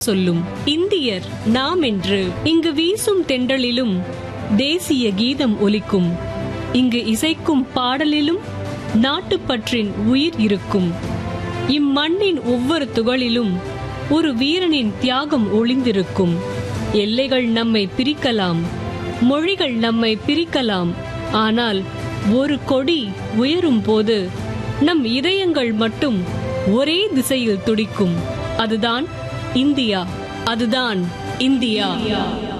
சொல்லும் இந்தியர் நாம் என்று இங்கு வீசும் தென்றலிலும் தேசிய கீதம் ஒலிக்கும் இங்கு இசைக்கும் பாடலிலும் நாட்டுப்பற்றின் உயிர் இருக்கும் இம்மண்ணின் ஒவ்வொரு துகளிலும் ஒரு வீரனின் தியாகம் ஒளிந்திருக்கும் எல்லைகள் நம்மை பிரிக்கலாம் மொழிகள் நம்மை பிரிக்கலாம் ஆனால் ஒரு கொடி உயரும் போது நம் இதயங்கள் மட்டும் ஒரே திசையில் துடிக்கும் அதுதான் இந்தியா அதுதான் இந்தியா